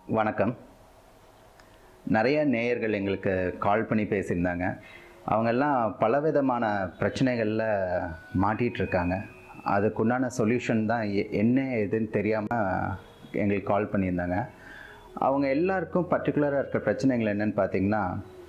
வணக்கம் நிறைய நேயர்கள் எங்களுக்கு கால் பண்ணி பேசியிருந்தாங்க அவங்கெல்லாம் பலவிதமான பிரச்சனைகளில் மாட்டிகிட்டு இருக்காங்க அதுக்குண்டான சொல்யூஷன் தான் எ- என்ன ஏதுன்னு தெரியாமல் எங்களுக்கு கால் பண்ணியிருந்தாங்க அவங்க எல்லாருக்கும் பர்டிகுலராக இருக்கிற பிரச்சனைகள் என்னன்னு பார்த்தீங்கன்னா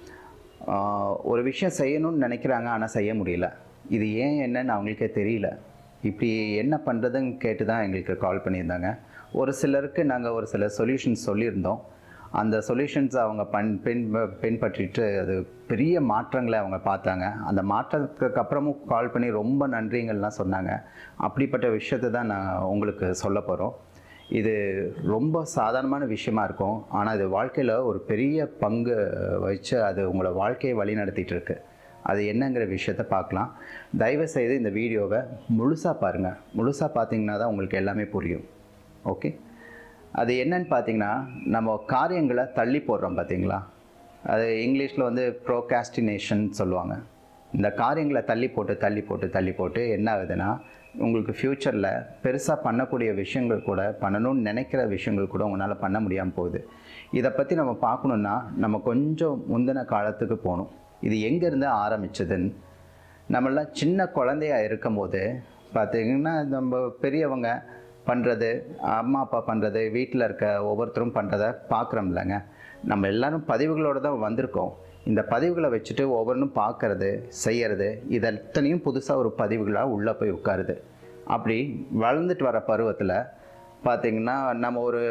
ஆஹ், ஒரு விஷயம் செய்யணும்னு நினைக்கிறாங்க ஆனால் செய்ய முடியல இது ஏன் என்னன்னு அவங்களுக்கே தெரியல இப்படி என்ன பண்ணுறதுன்னு கேட்டு தான் எங்களுக்கு கால் பண்ணியிருந்தாங்க ஒரு சிலருக்கு நாங்கள் ஒரு சில சொல்யூஷன்ஸ் சொல்லியிருந்தோம் அந்த சொல்யூஷன்ஸ் அவங்க பண் பின் பின்பற்றிட்டு அது பெரிய மாற்றங்களை அவங்க பார்த்தாங்க அந்த மாற்றத்துக்கு அப்புறமும் கால் பண்ணி ரொம்ப நன்றிங்கள்லாம் சொன்னாங்க அப்படிப்பட்ட விஷயத்தை தான் நான் உங்களுக்கு சொல்ல போகிறோம் இது ரொம்ப சாதாரணமான விஷயமா இருக்கும் ஆனால் இது வாழ்க்கையில் ஒரு பெரிய பங்கு வச்சு அது உங்களை வாழ்க்கையை வழி நடத்திட்டு இருக்கு அது என்னங்கிற விஷயத்த பார்க்கலாம் தயவு செய்து இந்த வீடியோவை முழுசாக பாருங்கள் முழுசாக பார்த்தீங்கன்னா தான் உங்களுக்கு எல்லாமே புரியும் ஓகே அது என்னன்னு பார்த்தீங்கன்னா நம்ம காரியங்களை தள்ளி போடுறோம் பார்த்தீங்களா அது இங்கிலீஷில் வந்து ப்ரோகாஸ்டினேஷன் சொல்லுவாங்க இந்த காரியங்களை தள்ளி போட்டு தள்ளி போட்டு தள்ளி போட்டு என்ன ஆகுதுன்னா உங்களுக்கு ஃப்யூச்சரில் பெருசாக பண்ணக்கூடிய விஷயங்கள் கூட பண்ணணும்னு நினைக்கிற விஷயங்கள் கூட உங்களால் பண்ண முடியாமல் போகுது இதை பற்றி நம்ம பார்க்கணுன்னா நம்ம கொஞ்சம் முந்தின காலத்துக்கு போகணும் இது எங்கேருந்து ஆரம்பிச்சதுன்னு நம்மளாம் சின்ன குழந்தையா இருக்கும்போது பார்த்தீங்கன்னா நம்ம பெரியவங்க பண்ணுறது அம்மா அப்பா பண்ணுறது வீட்டில் இருக்க ஒவ்வொருத்தரும் பண்ணுறத பார்க்குறோம்லங்க நம்ம எல்லாரும் பதிவுகளோடு தான் வந்திருக்கோம் இந்த பதிவுகளை வச்சுட்டு ஒவ்வொன்றும் பார்க்கறது செய்யறது இது அத்தனையும் புதுசாக ஒரு பதிவுகளாக உள்ளே போய் உட்காருது அப்படி வளர்ந்துட்டு வர பருவத்தில் பார்த்தீங்கன்னா நம்ம ஒரு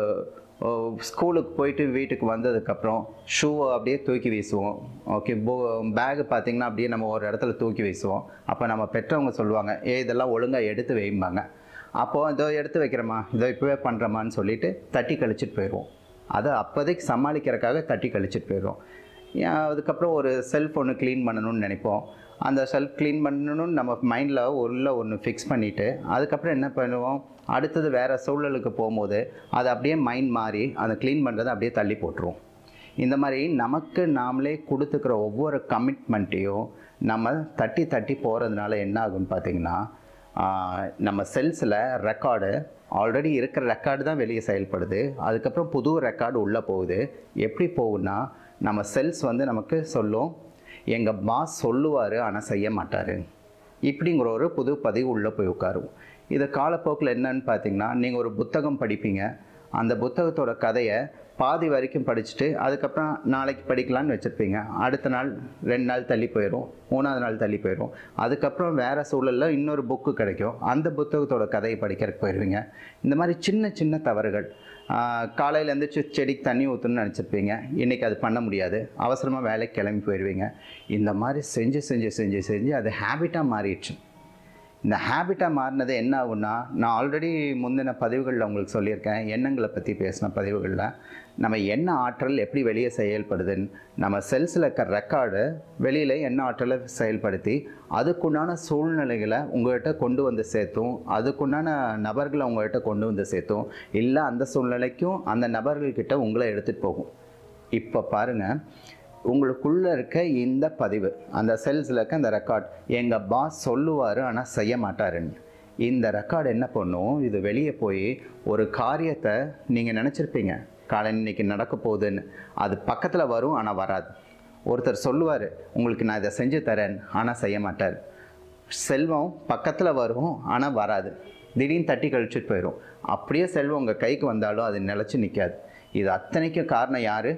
ஓ, ஸ்கூலுக்கு போயிட்டு வீட்டுக்கு வந்ததுக்கப்புறம் ஷூவை அப்படியே தூக்கி வீசுவோம் ஓகே போ பேகு பார்த்தீங்கன்னா அப்படியே நம்ம ஒரு இடத்துல தூக்கி வீசுவோம் அப்போ நம்ம பெற்றவங்க சொல்லுவாங்க ஏ இதெல்லாம் ஒழுங்காக எடுத்து வைம்பாங்க அப்போது இதோ எடுத்து வைக்கிறோமா இதோ இப்போவே பண்ணுறோமான்னு சொல்லிட்டு தட்டி கழிச்சிட்டு போயிடுவோம் அதை அப்போதைக்கு சமாளிக்கிறதுக்காக தட்டி கழிச்சிட்டு போயிடுவோம் ஏன் அதுக்கப்புறம் ஒரு செல்ஃப் ஒன்று க்ளீன் பண்ணணும்னு நினைப்போம் அந்த செல்ஃப் க்ளீன் பண்ணணும்னு நம்ம மைண்டில் உள்ள ஒன்று ஃபிக்ஸ் பண்ணிவிட்டு அதுக்கப்புறம் என்ன பண்ணுவோம் அடுத்தது வேறு சூழலுக்கு போகும்போது அதை அப்படியே மைண்ட் மாறி அதை க்ளீன் பண்ணுறதை அப்படியே தள்ளி போட்டுருவோம் இந்த மாதிரி நமக்கு நாமளே கொடுத்துக்கிற ஒவ்வொரு கமிட்மெண்ட்டையும் நம்ம தட்டி தட்டி போகிறதுனால என்ன ஆகும்னு பார்த்தீங்கன்னா ஆஹ், நம்ம செல்ஸில் ரெக்கார்டு ஆல்ரெடி இருக்கிற ரெக்கார்டு தான் வெளியே செயல்படுது அதுக்கப்புறம் புது ரெக்கார்டு உள்ளே போகுது எப்படி போகுதுன்னா நம்ம செல்ஸ் வந்து நமக்கு சொல்லும் எங்கள் பாஸ் சொல்லுவார் ஆனால் செய்ய மாட்டார் இப்படிங்கிற ஒரு புது பதிவு உள்ளே போய் உட்காரும் இது காலப்போக்கில் என்னன்னு பார்த்தீங்கன்னா நீங்கள் ஒரு புத்தகம் படிப்பீங்க அந்த புத்தகத்தோட கதையை பாதி வரைக்கும் படிச்சுட்டு அதுக்கப்புறம் நாளைக்கு படிக்கலாம்னு வச்சுருப்பீங்க அடுத்த நாள் ரெண்டு நாள் தள்ளி போயிடும் மூணாவது நாள் தள்ளி போயிடும் அதுக்கப்புறம் வேறு சூழலில் இன்னொரு புக்கு கிடைக்கும் அந்த புத்தகத்தோட கதையை படிக்கிறதுக்கு போயிடுவீங்க இந்த மாதிரி சின்ன சின்ன தவறுகள் காலையில் எழுந்திரிச்சு செடிக்கு தண்ணி ஊற்றணும்னு நினச்சிருப்பீங்க இன்றைக்கி அது பண்ண முடியாது அவசரமாக வேலைக்கு கிளம்பி போயிடுவீங்க இந்த மாதிரி செஞ்சு செஞ்சு செஞ்சு செஞ்சு அது ஹேபிட்டாக மாறிடுச்சு இந்த ஹேபிட்டாக மாறினது என்ன ஆகும்னா நான் ஆல்ரெடி முந்தின பதிவுகளில் உங்களுக்கு சொல்லியிருக்கேன் எண்ணங்களை பற்றி பேசின பதிவுகளில் நம்ம என்ன ஆற்றல் எப்படி வெளியே செயல்படுதுன்னு நம்ம செல்ஸில் இருக்கிற ரெக்கார்டு வெளியில் என்ன ஆற்றலை செயல்படுத்தி அதுக்குண்டான சூழ்நிலைகளை உங்கள்கிட்ட கொண்டு வந்து சேர்த்தும் அதுக்குண்டான நபர்களை உங்கள்கிட்ட கொண்டு வந்து சேர்த்தும் இல்லை அந்த சூழ்நிலைக்கும் அந்த நபர்கள்கிட்ட உங்களை எடுத்துகிட்டு போகும் இப்போ பாருங்கள் உங்களுக்குள்ளே இருக்க இந்த பதிவு அந்த செல்ஸில் இருக்க அந்த ரெக்கார்ட் எங்கள் பாஸ் சொல்லுவார் ஆனால் செய்ய மாட்டாருன்னு இந்த ரெக்கார்டு என்ன பண்ணும் இது வெளியே போய் ஒரு காரியத்தை நீங்கள் நினச்சிருப்பீங்க காலை இன்னைக்கு நடக்க போகுதுன்னு அது பக்கத்தில் வரும் ஆனால் வராது ஒருத்தர் சொல்லுவார் உங்களுக்கு நான் இதை செஞ்சு தரேன் ஆனால் செய்ய மாட்டார் செல்வம் பக்கத்தில் வரும் ஆனால் வராது திடீர்னு தட்டி கழிச்சிட்டு போயிடும் அப்படியே செல்வம் உங்கள் கைக்கு வந்தாலும் அது நிலச்சி நிற்காது இது அத்தனைக்கும் காரணம் யார்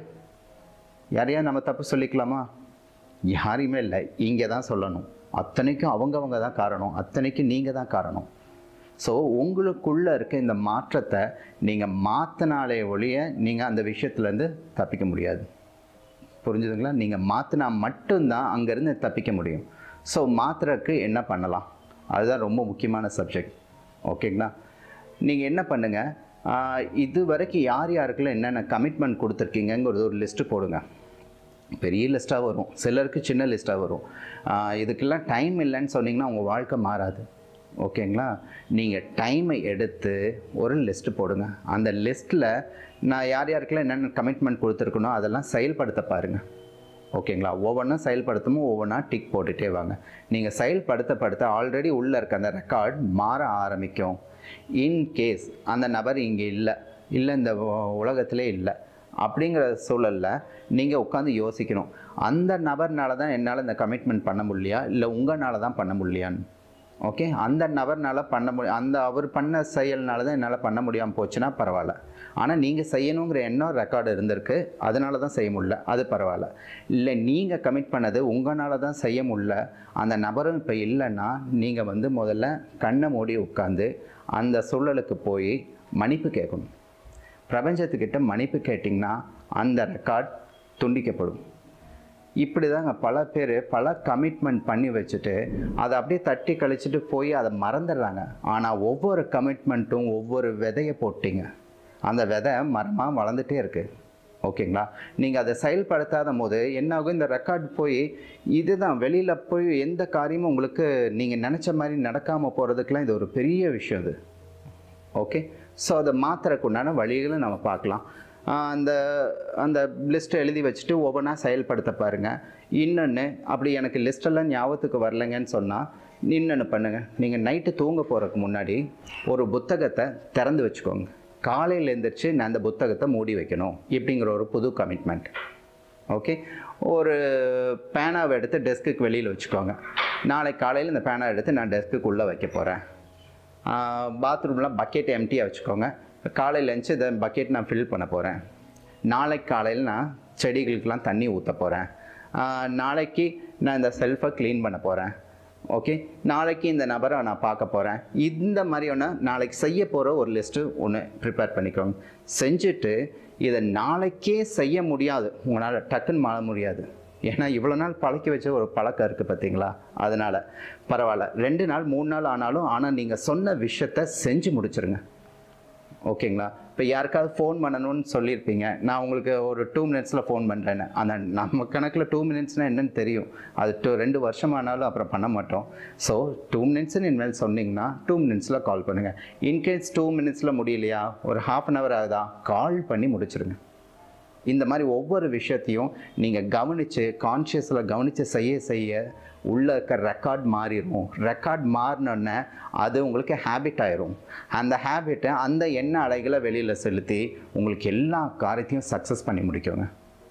யாரையா நம்ம தப்பு சொல்லிக்கலாமா யாரையுமே இல்லை இங்கே தான் சொல்லணும் அத்தனைக்கும் அவங்கவங்க தான் காரணம் அத்தனைக்கும் நீங்கள் தான் காரணம் ஸோ உங்களுக்குள்ளே இருக்க இந்த மாற்றத்தை நீங்கள் மாற்றினாலே ஒழிய நீங்கள் அந்த விஷயத்துலேருந்து தப்பிக்க முடியாது புரிஞ்சுதுங்களா நீங்கள் மாற்றினா மட்டும்தான் அங்கேருந்து தப்பிக்க முடியும் ஸோ மாத்துறதுக்கு என்ன பண்ணலாம் அதுதான் ரொம்ப முக்கியமான சப்ஜெக்ட் ஓகேங்களா நீங்கள் என்ன பண்ணுங்கள் இது வரைக்கும் யார் யாருக்கெல்லாம் என்னென்ன கமிட்மெண்ட் கொடுத்துருக்கீங்கங்கிறது ஒரு லிஸ்ட்டு போடுங்க பெரிய லிஸ்ட்டாக வரும் சிலருக்கு சின்ன லிஸ்ட்டாக வரும் ஆஹ் இதுக்கெல்லாம் டைம் இல்லைன்னு சொன்னீங்கன்னா உங்கள் வாழ்க்கை மாறாது ஓகேங்களா நீங்கள் டைமை எடுத்து ஒரு லிஸ்ட்டு போடுங்க அந்த லிஸ்ட்டில் நான் யார் யாருக்கெல்லாம் என்னென்ன கமிட்மெண்ட் கொடுத்துருக்கணும் அதெல்லாம் செயல்படுத்த பாருங்கள் ஓகேங்களா ஒவ்வொன்றும் செயல்படுத்தவும் ஒவ்வொன்றா டிக் போட்டுகிட்டே வாங்க நீங்கள் செயல்படுத்த படுத்த ஆல்ரெடி உள்ளே இருக்க அந்த ரெக்கார்ட் மாற ஆரம்பிக்கும் இன் கேஸ் அந்த நபர் இங்கே இல்லை இல்லை இந்த உ- உலகத்திலே இல்லை அப்படிங்கிற சூழலில் நீங்கள் உட்காந்து யோசிக்கணும் அந்த நபர்னால தான் என்னால் இந்த கமிட்மெண்ட் பண்ண முடியலையா இல்லை உங்களால தான் பண்ண முடியலையான்னு ஓகே அந்த நபர்னால பண்ண முடியும் அந்த அவர் பண்ண செயல்னால தான் என்னால் பண்ண முடியாமல் போச்சுன்னா பரவாயில்ல ஆனால் நீங்கள் செய்யணுங்கிற எண்ணம் ரெக்கார்டு இருந்திருக்கு அதனால தான் செய்ய முடியல அது பரவாயில்ல இல்லை நீங்கள் கமிட் பண்ணது உங்களால தான் செய்ய முடியல அந்த நபரும் இப்போ இல்லைன்னா நீங்கள் வந்து முதல்ல கண்ணை மூடி உட்காந்து அந்த சூழலுக்கு போய் மன்னிப்பு கேட்கணும் பிரபஞ்சத்துக்கிட்ட மன்னிப்பு கேட்டிங்கன்னா அந்த ரெக்கார்ட் துண்டிக்கப்படும் இப்படி தாங்க பல பேர் பல கமிட்மெண்ட் பண்ணி வச்சுட்டு அதை அப்படியே தட்டி கழிச்சிட்டு போய் அதை மறந்துடுறாங்க ஆனால் ஒவ்வொரு கமிட்மெண்ட்டும் ஒவ்வொரு விதையை போட்டிங்க அந்த விதை மரமாக வளர்ந்துட்டே இருக்குது ஓகேங்களா நீங்கள் அதை செயல்படுத்தாத போது என்ன ஆகும் இந்த ரெக்கார்ட் போய் இதுதான் வெளியில் போய் எந்த காரியமும் உங்களுக்கு நீங்கள் நினச்ச மாதிரி நடக்காமல் போகிறதுக்கெலாம் இது ஒரு பெரிய விஷயம் இது ஓகே ஸோ அதை மாற்றுறதுக்கு உண்டான வழிகளை நம்ம பார்க்கலாம் ஆஹ் அந்த அந்த லிஸ்ட்டை எழுதி வச்சுட்டு ஒவ்வொன்றா செயல்படுத்த பாருங்கள் இன்னொன்று அப்படி எனக்கு லிஸ்டெல்லாம் ஞாபகத்துக்கு வரலைங்கன்னு சொன்னால் இன்னொன்று பண்ணுங்கள் நீங்கள் நைட்டு தூங்க போகிறதுக்கு முன்னாடி ஒரு புத்தகத்தை திறந்து வச்சுக்கோங்க காலையில் எழுந்திரிச்சு நான் அந்த புத்தகத்தை மூடி வைக்கணும் இப்படிங்கிற ஒரு புது கமிட்மெண்ட் ஓகே ஒரு பேனாவை எடுத்து டெஸ்க்குக்கு வெளியில் வச்சுக்கோங்க நாளைக்கு காலையில் இந்த பேனா எடுத்து நான் டெஸ்க்குள்ளே வைக்க போகிறேன் பாத்ரூமில் பக்கெட் எம்டியாக வச்சுக்கோங்க காலையில் எழுந்துச்சு இதை பக்கெட் நான் ஃபில் பண்ண போகிறேன் நாளைக்கு காலையில் நான் செடிகளுக்கெல்லாம் தண்ணி ஊற்ற போகிறேன் நாளைக்கு நான் இந்த செல்ஃபை க்ளீன் பண்ண போகிறேன் ஓகே நாளைக்கு இந்த நபரை நான் பார்க்க போகிறேன் இந்த மாதிரி ஒன்று நாளைக்கு செய்ய போகிற ஒரு லிஸ்ட்டு ஒன்று ப்ரிப்பேர் பண்ணிக்கோங்க செஞ்சுட்டு இதை நாளைக்கே செய்ய முடியாது உங்களால் டக்குன்னு மாற முடியாது ஏன்னா இவ்வளோ நாள் பழக்கி வச்ச ஒரு பழக்கம் இருக்குது பார்த்தீங்களா அதனால் பரவாயில்ல ரெண்டு நாள் மூணு நாள் ஆனாலும் ஆனால் நீங்கள் சொன்ன விஷயத்த செஞ்சு முடிச்சிருங்க ஓகேங்களா இப்போ யாருக்காவது ஃபோன் பண்ணணும்னு சொல்லியிருப்பீங்க நான் உங்களுக்கு ஒரு டூ மினிட்ஸில் ஃபோன் பண்ணுறேன்னு அந்த நம்ம கணக்கில் டூ மினிட்ஸ்னால் என்னன்னு தெரியும் அது டூ ரெண்டு வருஷமானாலும் அப்புறம் பண்ண மாட்டோம் ஸோ டூ மினிட்ஸ்னு இனிமேல் சொன்னீங்கன்னா டூ மினிட்ஸில் கால் பண்ணுங்கள் இன்கேஸ் டூ மினிட்ஸில் முடியலையா ஒரு ஹாஃப் அன் ஹவர் ஆகுதா கால் பண்ணி முடிச்சிருங்க இந்த மாதிரி ஒவ்வொரு விஷயத்தையும் நீங்கள் கவனித்து கான்ஷியஸில் கவனித்து செய்ய செய்ய உள்ளே இருக்க ரெக்கார்ட் மாறிடும் ரெக்கார்ட் மாறினோடனே அது உங்களுக்கு ஹேபிட் ஆயிரும் அந்த ஹேபிட்டை அந்த எண்ண அலைகளை வெளியில் செலுத்தி உங்களுக்கு எல்லா காரியத்தையும் சக்ஸஸ் பண்ணி முடிக்குங்க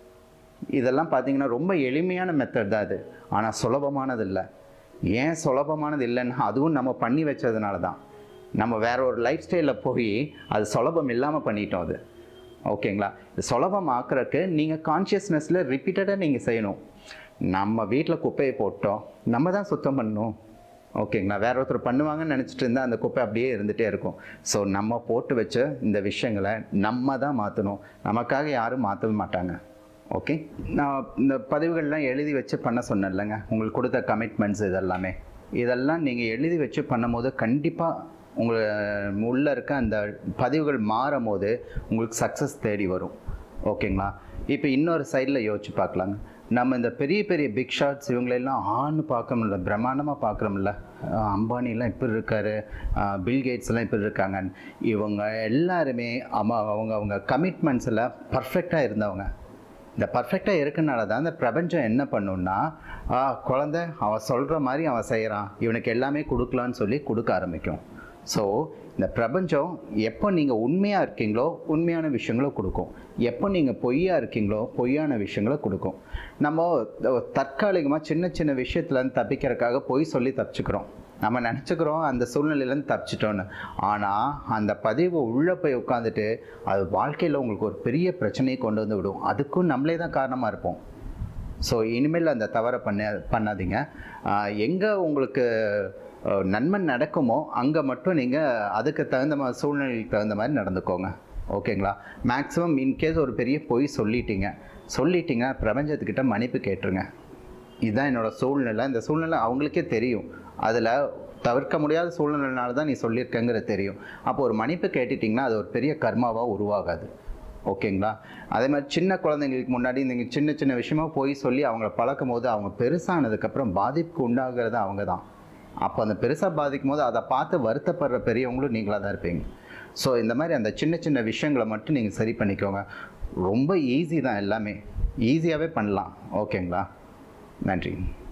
இதெல்லாம் பார்த்தீங்கன்னா ரொம்ப எளிமையான மெத்தட் தான் அது ஆனால் சுலபமானது இல்லை ஏன் சுலபமானது இல்லைன்னா அதுவும் நம்ம பண்ணி வச்சதுனால தான் நம்ம வேற ஒரு லைஃப் ஸ்டைலில் போய் அது சுலபம் இல்லாமல் பண்ணிட்டோம் அது ஓகேங்களா இது சுலபமாக்குறதுக்கு நீங்கள் கான்ஷியஸ்னஸில் ரிப்பீட்டடாக நீங்கள் செய்யணும் நம்ம வீட்டில் குப்பையை போட்டோம் நம்ம தான் சுத்தம் பண்ணணும் ஓகேங்களா வேற ஒருத்தர் பண்ணுவாங்கன்னு நினச்சிட்டு இருந்தால் அந்த குப்பை அப்படியே இருந்துகிட்டே இருக்கும் ஸோ நம்ம போட்டு வச்ச இந்த விஷயங்களை நம்ம தான் மாற்றணும் நமக்காக யாரும் மாற்றவே மாட்டாங்க ஓகே நான் இந்த பதிவுகள்லாம் எழுதி வச்சு பண்ண சொன்னேன்லங்க உங்களுக்கு கொடுத்த கமிட்மெண்ட்ஸ் இதெல்லாமே இதெல்லாம் நீங்கள் எழுதி வச்சு பண்ணும்போது கண்டிப்பாக உங்களை உள்ளே இருக்க அந்த பதிவுகள் மாறும் போது உங்களுக்கு சக்ஸஸ் தேடி வரும் ஓகேங்களா இப்போ இன்னொரு சைடில் யோசிச்சு பார்க்கலாங்க நம்ம இந்த பெரிய பெரிய பிக் ஷாட்ஸ் இவங்களெல்லாம் ஆன்னு பார்க்க முடியல பிரம்மாண்டமாக பார்க்குறோம்ல அம்பானிலாம் இப்படி இருக்காரு பில் கேட்ஸ்லாம் இப்படி இருக்காங்க இவங்க எல்லாருமே அம்மா அவங்க அவங்க கமிட்மெண்ட்ஸில் பர்ஃபெக்டாக இருந்தவங்க இந்த பர்ஃபெக்டாக இருக்கனால தான் இந்த பிரபஞ்சம் என்ன பண்ணுன்னா ஆ குழந்தை அவன் சொல்கிற மாதிரி அவன் செய்கிறான் இவனுக்கு எல்லாமே கொடுக்கலான்னு சொல்லி கொடுக்க ஆரம்பிக்கும் ஸோ இந்த பிரபஞ்சம் எப்போ நீங்கள் உண்மையாக இருக்கீங்களோ உண்மையான விஷயங்களை கொடுக்கும் எப்போ நீங்கள் பொய்யா இருக்கீங்களோ பொய்யான விஷயங்களை கொடுக்கும் நம்ம தற்காலிகமாக சின்ன சின்ன விஷயத்துலேருந்து தப்பிக்கிறதுக்காக பொய் சொல்லி தப்பிச்சுக்கிறோம் நம்ம நினச்சிக்கிறோம் அந்த சூழ்நிலையிலேருந்து தப்பிச்சிட்டோன்னு ஆனால் அந்த பதிவு உள்ளே போய் உட்காந்துட்டு அது வாழ்க்கையில் உங்களுக்கு ஒரு பெரிய பிரச்சனையை கொண்டு வந்து விடும் அதுக்கும் நம்மளே தான் காரணமாக இருப்போம் ஸோ இனிமேல் அந்த தவறை பண்ண பண்ணாதீங்க எங்கே உங்களுக்கு அஹ், நன்மை நடக்குமோ அங்கே மட்டும் நீங்கள் அதுக்கு தகுந்த மாதிரி சூழ்நிலைக்கு தகுந்த மாதிரி நடந்துக்கோங்க ஓகேங்களா மேக்ஸிமம் இன்கேஸ் ஒரு பெரிய பொய் சொல்லிட்டீங்க சொல்லிட்டீங்க பிரபஞ்சத்துக்கிட்ட மன்னிப்பு கேட்டுருங்க இதுதான் என்னோட சூழ்நிலை இந்த சூழ்நிலை அவங்களுக்கே தெரியும் அதில் தவிர்க்க முடியாத சூழ்நிலைனால தான் நீ சொல்லியிருக்கங்கிறது தெரியும் அப்போ ஒரு மன்னிப்பு கேட்டுட்டிங்கன்னா அது ஒரு பெரிய கர்மாவாக உருவாகாது ஓகேங்களா அதே மாதிரி சின்ன குழந்தைங்களுக்கு முன்னாடி இந்த சின்ன சின்ன விஷயமா போய் சொல்லி அவங்கள பழக்கும் போது அவங்க பெருசானதுக்கப்புறம் பாதிப்புக்கு உண்டாகிறது அவங்க தான் அப்போ அந்த பெருசாக பாதிக்கும் போது அதை பார்த்து வருத்தப்படுற பெரியவங்களும் நீங்களாக தான் இருப்பீங்க ஸோ இந்த மாதிரி அந்த சின்ன சின்ன விஷயங்களை மட்டும் நீங்கள் சரி பண்ணிக்கோங்க ரொம்ப ஈஸி தான் எல்லாமே ஈஸியாகவே பண்ணலாம் ஓகேங்களா நன்றி